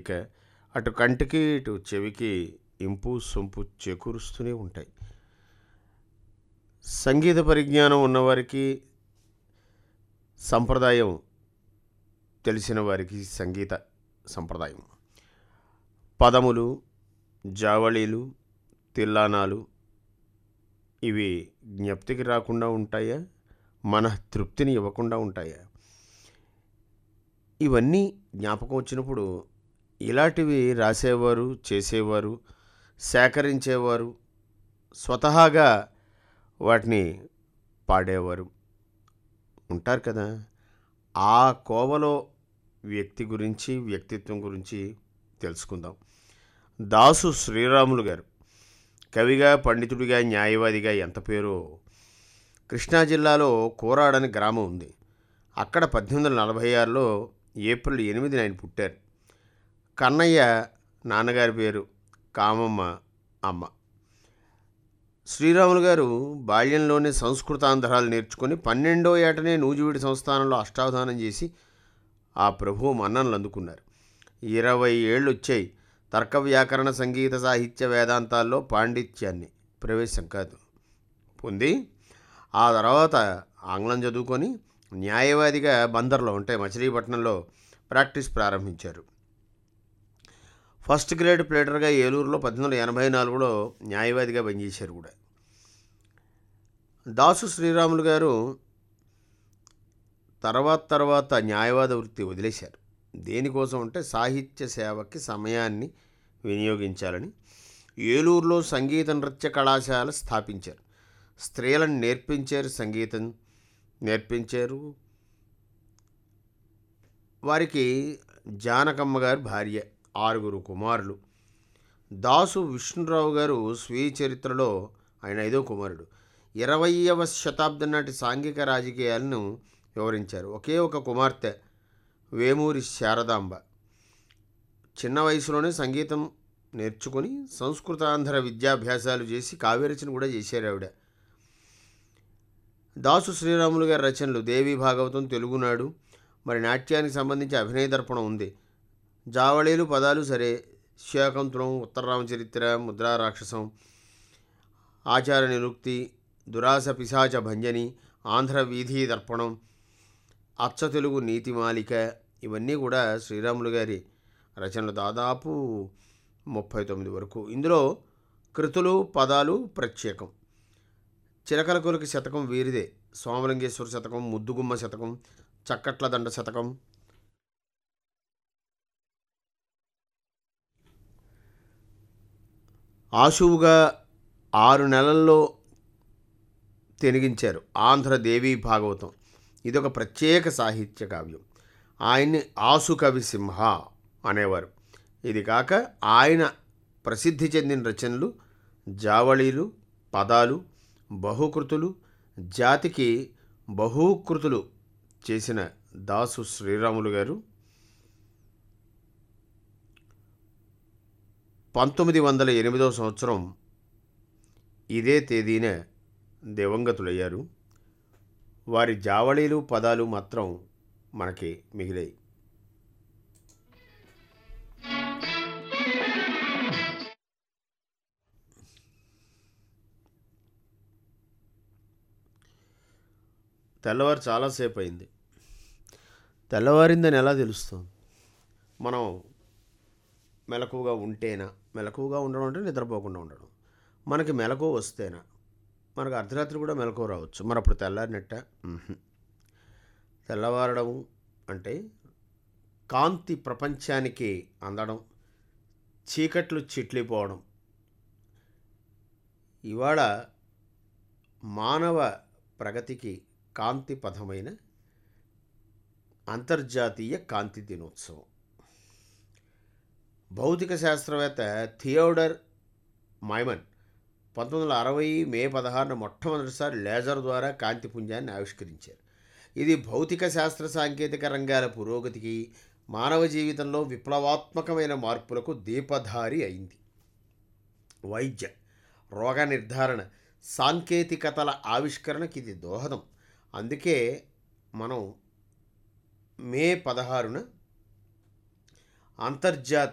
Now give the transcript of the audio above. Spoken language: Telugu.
కలయిక అటు కంటికి ఇటు చెవికి ఇంపు సొంపు చేకూరుస్తూనే ఉంటాయి సంగీత పరిజ్ఞానం ఉన్నవారికి సంప్రదాయం తెలిసిన వారికి సంగీత సంప్రదాయం పదములు జావళీలు తిల్లానాలు ఇవి జ్ఞప్తికి రాకుండా ఉంటాయా మన తృప్తిని ఇవ్వకుండా ఉంటాయా ఇవన్నీ జ్ఞాపకం వచ్చినప్పుడు ఇలాంటివి రాసేవారు చేసేవారు సేకరించేవారు స్వతహాగా వాటిని పాడేవారు ఉంటారు కదా ఆ కోవలో వ్యక్తి గురించి వ్యక్తిత్వం గురించి తెలుసుకుందాం దాసు శ్రీరాములు గారు కవిగా పండితుడిగా న్యాయవాదిగా ఎంత పేరో కృష్ణా జిల్లాలో కోరాడని గ్రామం ఉంది అక్కడ పద్దెనిమిది వందల నలభై ఆరులో ఏప్రిల్ ఎనిమిదిన ఆయన పుట్టారు కన్నయ్య నాన్నగారి పేరు కామమ్మ అమ్మ శ్రీరాములు గారు బాల్యంలోనే సంస్కృతాంధ్రాలు నేర్చుకొని పన్నెండో ఏటనే నూజివీడి సంస్థానంలో అష్టావధానం చేసి ఆ ప్రభువు మన్ననలు అందుకున్నారు ఇరవై ఏళ్ళు వచ్చాయి తర్క వ్యాకరణ సంగీత సాహిత్య వేదాంతాల్లో పాండిత్యాన్ని ప్రవేశం కాదు పొంది ఆ తర్వాత ఆంగ్లం చదువుకొని న్యాయవాదిగా బందర్లో ఉంటే మచిలీపట్నంలో ప్రాక్టీస్ ప్రారంభించారు ఫస్ట్ గ్రేడ్ ప్లేటర్గా ఏలూరులో పద్దెనిమిది వందల ఎనభై నాలుగులో న్యాయవాదిగా పనిచేశారు కూడా దాసు శ్రీరాములు గారు తర్వాత తర్వాత న్యాయవాద వృత్తి వదిలేశారు దేనికోసం అంటే సాహిత్య సేవకి సమయాన్ని వినియోగించాలని ఏలూరులో సంగీత నృత్య కళాశాల స్థాపించారు స్త్రీలను నేర్పించారు సంగీతం నేర్పించారు వారికి జానకమ్మ గారు భార్య ఆరుగురు కుమారులు దాసు విష్ణురావు గారు స్వీయ చరిత్రలో ఆయన ఐదో కుమారుడు ఇరవయవ శతాబ్దం నాటి సాంఘిక రాజకీయాలను వివరించారు ఒకే ఒక కుమార్తె వేమూరి శారదాంబ చిన్న వయసులోనే సంగీతం నేర్చుకొని సంస్కృతాంధ్ర విద్యాభ్యాసాలు చేసి కావ్యరచన కూడా చేశారు ఆవిడ దాసు శ్రీరాములు గారి రచనలు దేవి భాగవతం తెలుగునాడు మరి నాట్యానికి సంబంధించి అభినయ దర్పణం ఉంది జావళీలు పదాలు సరే శాకంతులం ఉత్తరరామచరిత్ర ముద్రా రాక్షసం ఆచార నిరుక్తి దురాస పిశాచ భంజని ఆంధ్ర వీధి దర్పణం అచ్చ తెలుగు నీతిమాలిక ఇవన్నీ కూడా శ్రీరాములు గారి రచనలు దాదాపు ముప్పై తొమ్మిది వరకు ఇందులో కృతులు పదాలు ప్రత్యేకం చిలకల కొలికి శతకం వీరిదే సోమలింగేశ్వర శతకం ముద్దుగుమ్మ శతకం చక్కట్ల దండ శతకం ఆశువుగా ఆరు నెలల్లో తెనిగించారు ఆంధ్రదేవి భాగవతం ఇదొక ప్రత్యేక సాహిత్య కావ్యం ఆయన్ని ఆసు కవి సింహ అనేవారు ఇది కాక ఆయన ప్రసిద్ధి చెందిన రచనలు జావళీలు పదాలు బహుకృతులు జాతికి బహుకృతులు చేసిన దాసు శ్రీరాములు గారు పంతొమ్మిది వందల ఎనిమిదవ సంవత్సరం ఇదే తేదీన దివంగతులయ్యారు వారి జావళీలు పదాలు మాత్రం మనకి మిగిలాయి తెల్లవారు చాలాసేపు అయింది తెల్లవారిందని ఎలా తెలుస్తుంది మనం మెలకువగా ఉంటేనా మెలకువగా ఉండడం అంటే నిద్రపోకుండా ఉండడం మనకి మెలకు వస్తేనా మనకు అర్ధరాత్రి కూడా మెలకు రావచ్చు మరి అప్పుడు తెల్లారినట్ట మ్మ్హ్. తెల్లవారడం అంటే కాంతి ప్రపంచానికి అందడం చీకట్లు చిట్లిపోవడం ఇవాళ మానవ ప్రగతికి కాంతి పథమైన అంతర్జాతీయ కాంతి దినోత్సవం భౌతిక శాస్త్రవేత్త థియోడర్ మైమన్ పంతొమ్మిది వందల అరవై మే పదహారున మొట్టమొదటిసారి లేజర్ ద్వారా కాంతి పుంజాన్ని ఆవిష్కరించారు ఇది భౌతిక శాస్త్ర సాంకేతిక రంగాల పురోగతికి మానవ జీవితంలో విప్లవాత్మకమైన మార్పులకు దీపధారి అయింది వైద్య రోగ నిర్ధారణ సాంకేతికతల ఆవిష్కరణకి ఇది దోహదం అందుకే మనం మే పదహారున అంతర్జాతీయ